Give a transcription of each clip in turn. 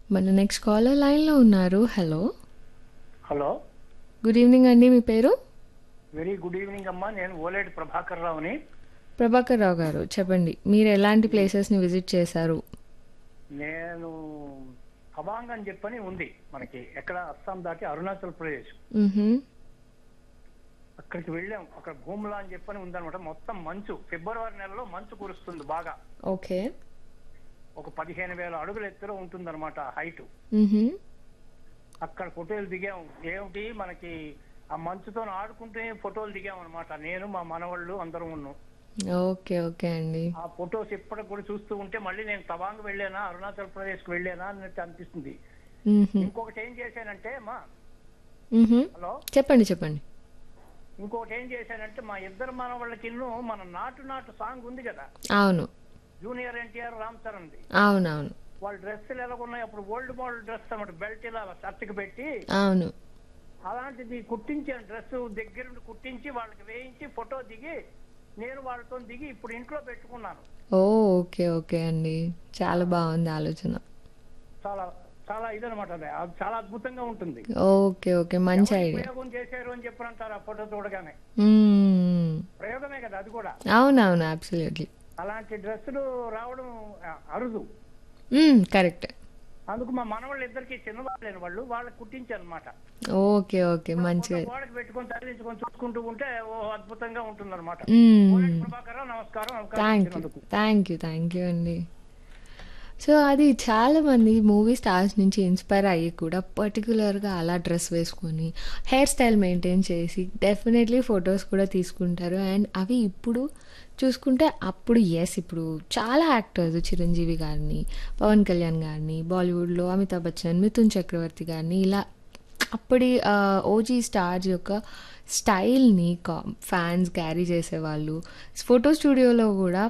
మన next caller లైన్లో ఉన్నారు హలో హలో గుడ్ ఈవినింగ్ అండి మీ పేరు వెరీ గుడ్ ఈవినింగ్ అమ్మా నేను ఓలేటి ప్రభాకర్ రావుని ప్రభాకర్ రావు గారు చెప్పండి మీరు ఎలాంటి ప్లేసెస్ని విజిట్ చేశారు నేను తవాంగ్ అని చెప్పని ఉంది మనకి ఎక్కడ అస్సాం దాటి అరుణాచల్ ప్రదేశ్ మ్హూ. అక్కడికి వెళ్ళాం అక్కడ భూములా అని చెప్పని ఉందన్నమాట మొత్తం మంచు ఫిబ్రవరి నెలలో మంచు కురుస్తుంది బాగా ఓకే ఒక పదిహేను వేల అడుగుల ఎత్తులో ఉంటుందన్నమాట హైట్ మ్హూ. అక్కడ ఫోటోలు దిగాం ఏమిటి మనకి ఆ మంచుతో ఆడుకుంటే ఫోటోలు దిగాం అనమాట నేను మా మనవాళ్ళు అందరం ఉన్నాం ఓకే ఓకే అండి ఆ ఫొటోస్ ఇప్పటికి కూడా చూస్తూ ఉంటే మళ్ళీ నేను తవాంగ్ వెళ్ళానా అరుణాచల్ ప్రదేశ్ కి వెళ్ళానా అన్నట్టు అనిపిస్తుంది మ్హూ. ఇంకొకటి ఏం చేశానంటే మా మ్హూ. హలో చెప్పండి చెప్పండి ఇంకొకటి ఏం చేశానంటే మా ఇద్దరు మనవాళ్ళకి మన నాటు నాటు సాంగ్ ఉంది కదా అవును జూనియర్ ఎన్టీఆర్ రామ్ చరణ్ది అవునవును వాళ్ళ డ్రెస్సులు ఎలా ఉన్నాయి అప్పుడు ఓల్డ్ మోడల్ డ్రెస్ అన్నమాట బెల్ట్ ఇలా షర్ట్కి పెట్టి అవును అలాంటిది కుట్టించాను డ్రెస్ దగ్గర నుండి కుట్టించి వాళ్ళకి వేయించి ఫోటో దిగి నేను వాళ్ళతో దిగి ఇప్పుడు ఇంట్లో పెట్టుకున్నాను ఓ ఓకే ఓకే అండి చాలా బాగుంది ఆలోచన చాలా చాలా ఇదనమాట అది అది చాలా అద్భుతంగా ఉంటుంది ఓకే ఓకే మంచి ఎవరు ఐడియా ప్రయోగం చేశారు అని చెప్పి అంటారు ఆ ఫోటో చూడగానే మ్మ్. ప్రయోగమే కదా అది కూడా అవునవును అబ్సల్యూట్లీ అలాంటి డ్రెస్సులు రావడం ఆ, అరుదు కరెక్ట్ అందుకు మా మనవాళ్ళు ఇద్దరికి చిన్నవాళ్ళైన వాళ్ళు వాళ్ళకి కుట్టించాను అనమాట ఓకే ఓకే మంచిగా గోడకి పెట్టుకొని తరలించుకొని చూసుకుంటూ ఉంటే ఓ అద్భుతంగా ఉంటుంది అనమాట మ్మ్. ప్రభాకర్ నమస్కారం అవకాశం థ్యాంక్ యూ ఇచ్చినందుకు. థ్యాంక్ యూ థ్యాంక్ యూ అండి సో అది చాలామంది మూవీ స్టార్స్ నుంచి ఇన్స్పైర్ అయ్యి కూడా పర్టికులర్గా అలా డ్రెస్ వేసుకొని హెయిర్ స్టైల్ మెయింటైన్ చేసి డెఫినెట్లీ ఫొటోస్ కూడా తీసుకుంటారు అండ్ అవి ఇప్పుడు చూసుకుంటే అప్పుడు ఎస్ ఇప్పుడు చాలా యాక్టర్స్ చిరంజీవి గారిని పవన్ కళ్యాణ్ గారిని బాలీవుడ్లో అమితాబ్ బచ్చన్ మిథున్ చక్రవర్తి గారిని ఇలా అప్పటి ఓజీ స్టార్స్ యొక్క స్టైల్ని ఫ్యాన్స్ క్యారీ చేసేవాళ్ళు ఫోటో స్టూడియోలో కూడా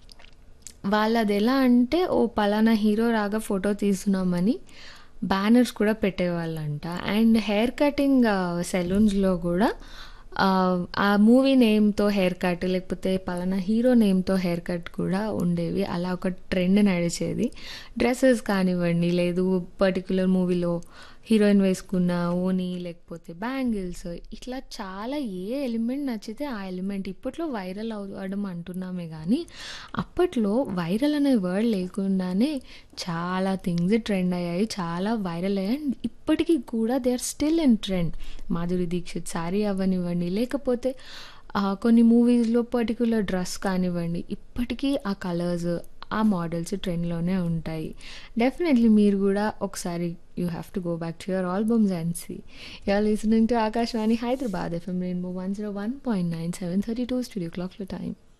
వాళ్ళది ఎలా అంటే ఓ పలానా హీరో రాగా ఫోటో తీస్తున్నామని బ్యానర్స్ కూడా పెట్టేవాళ్ళంట అండ్ హెయిర్ కటింగ్ సెలూన్స్లో కూడా ఆ, ఆ మూవీ నేమ్తో హెయిర్ కట్ లేకపోతే పలానా హీరో నేమ్తో హెయిర్ కట్ కూడా ఉండేవి అలా ఒక ట్రెండ్ నడిచేది డ్రెస్సెస్ కానివ్వండి లేదు పర్టికులర్ మూవీలో హీరోయిన్ వేసుకున్న ఓని లేకపోతే బ్యాంగిల్స్ ఇట్లా చాలా ఏ ఎలిమెంట్ నచ్చితే ఆ ఎలిమెంట్ ఇప్పట్లో వైరల్ అవ్వడం అంటున్నామే కానీ అప్పట్లో వైరల్ అనే వర్డ్ లేకుండానే చాలా థింగ్స్ ట్రెండ్ అయ్యాయి చాలా వైరల్ అయ్యాయి అండ్ ఇప్పటికీ కూడా they are still in trend Madhuri Dixit sari అవ్వనివ్వండి లేకపోతే ఆ, కొన్ని మూవీస్లో పర్టికులర్ డ్రెస్ కానివ్వండి ఇప్పటికీ ఆ కలర్స్ ఆ మోడల్స్ ట్రెండ్లోనే ఉంటాయి డెఫినెట్లీ మీరు కూడా ఒకసారి you have to go back to your albums and see you're listening to Akashvani Hyderabad FM Rainbow one zero one point nine seven thirty two studio క్లాక్లో టైం